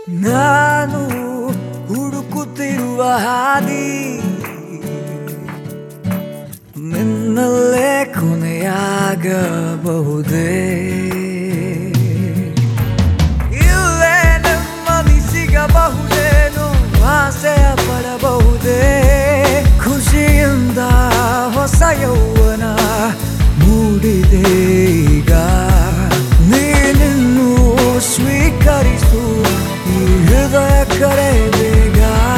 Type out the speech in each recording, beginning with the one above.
ನಾನು ಹುಡುಕುತ್ತಿರುವ ಹಾದಿ ನಿನ್ನಲ್ಲೇ ಕೊನೆಯಾಗಬಹುದೇ ಇಲ್ಲೇ ನೆಮ್ಮದಿ ಸಿಗಬಹುದೇನು ಆಸೆಯ ಪಡಬಹುದೇ ಖುಷಿಯಿಂದ ಹೊಸ ಯೌವನ ಮೂಡಿದೆ ಈಗ ನೀನಿನ್ನು ಸ್ವೀಕರಿಸು ಈ ಹೃದಯ ಕರೆ ಬೇಗ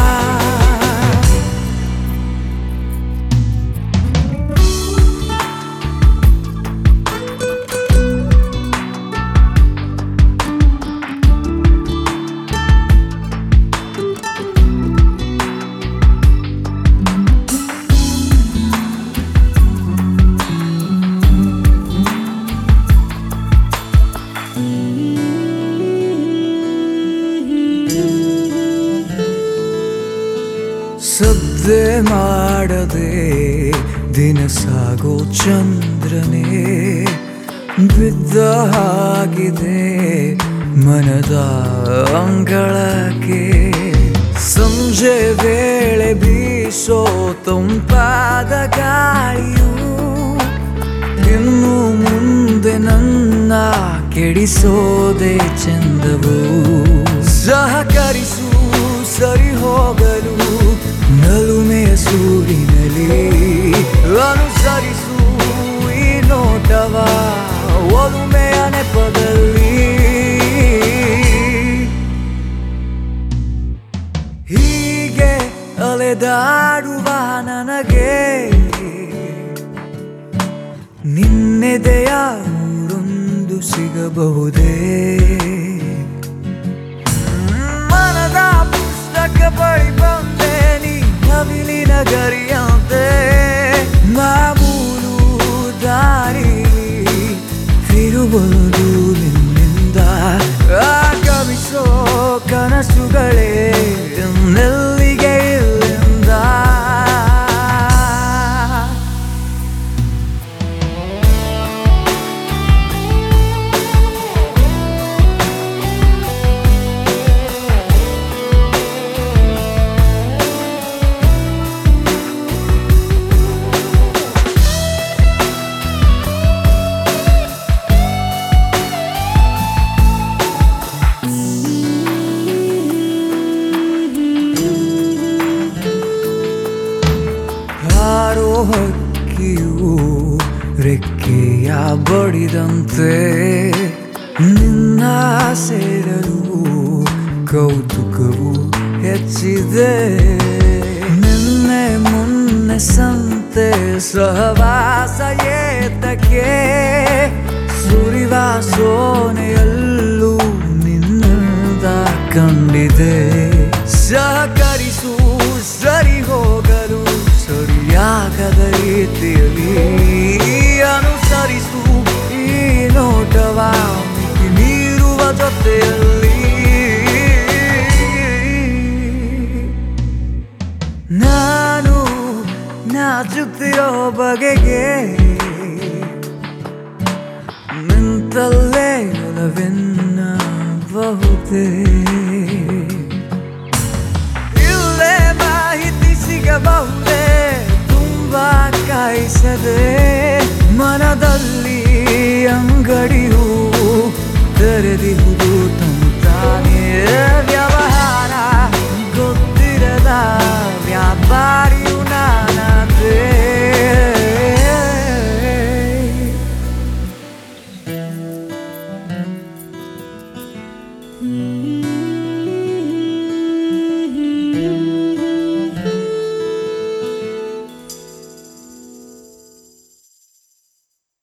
ಸದ್ದೆ ಮಾಡದೆ ದಿನ ಸಾಗೋ ಚಂದ್ರನೇ ಬಿದ್ದ ಹಾಗಿದೆ ಮನದ ಅಂಗಳಕ್ಕೆ ಸಂಜೆ ವೇಳೆ ಬೀಸೋ ತಂಪಾದ ಗಾಳಿಯು ಇನ್ನು ಮುಂದೆ ನನ್ನ ಕೆಡಿಸೋದೆ ಚಂದವು ಸಹಕರಿಸು ಸರಿ ಹೋಗಲು ನಲುಮೆಯ ಸೂರಿನಲ್ಲಿ ಅನುಸರಿಸು ಈ ನೋಟವ ಒಲುಮೆಯ ನೆಪದಲ್ಲಿ ಹೀಗೆ ಅಲೆದಾಡುವ ನನಗೆ ನಿನ್ನೆದೆಯ ಊರೊಂದು ಸಿಗಬಹುದೇ ಮನದ ಪುಸ್ತಕ ಬಳಿ ಬಂದೆ ನೀ ನವಿಲಿನ ಗರಿಯಂತೆ ಮಾಮೂಲು ದಾರಿ ತಿರುವುದು ನಿನ್ನಿಂದ ಆಗಮಿಸೋ ಕನಸುಗಳೇ ನೆಲ್ಲಿಗೆ ಇಲ್ಲಿಂದ ಹಾರೋ ಹಕ್ಕಿಯು ರೆಕ್ಕೆಯ ಬಡಿದಂತೆ ನಿನ್ನ ಸೇರಲು ಕೌತುಕವು ಹೆಚ್ಚಿದೆ ನಿನ್ನೆ ಮುನ್ನೆ ಸಂತೆ ಸಹವಾಸ ಏತಕ್ಕೆ ಸುರಿವ ಸೋನೆಯಲ್ಲೂ ನಿನ್ನಿಂದ ಕಂಡಿದೆ ಸಹಕರಿಸು ಸರಿ ಹೋಗಲು ಸರಿಯಾಗದ ರೀತಿಯಲ್ಲಿ ಅನುಸರಿಸು ಈ ನೋಟವ ಮಿತಿ ಮೀರುವ ಜೊತೆಯಲ್ಲಿ ನಾನು ನಾಚುತ್ತಿರೋ ಬಗೆಗೆ ನಿಂತಲ್ಲೇ ಒಲವೆನ್ನಬಹುದೇ ಇಲ್ಲೇ ಮಾಹಿತಿ ಸಿಗಬಹುದೇ ತುಂಬಾ ಕಾಯಿಸದೆ ಮನದಲ್ಲಿ ಅಂಗಡಿಯು ತೆರೆದಿದೆ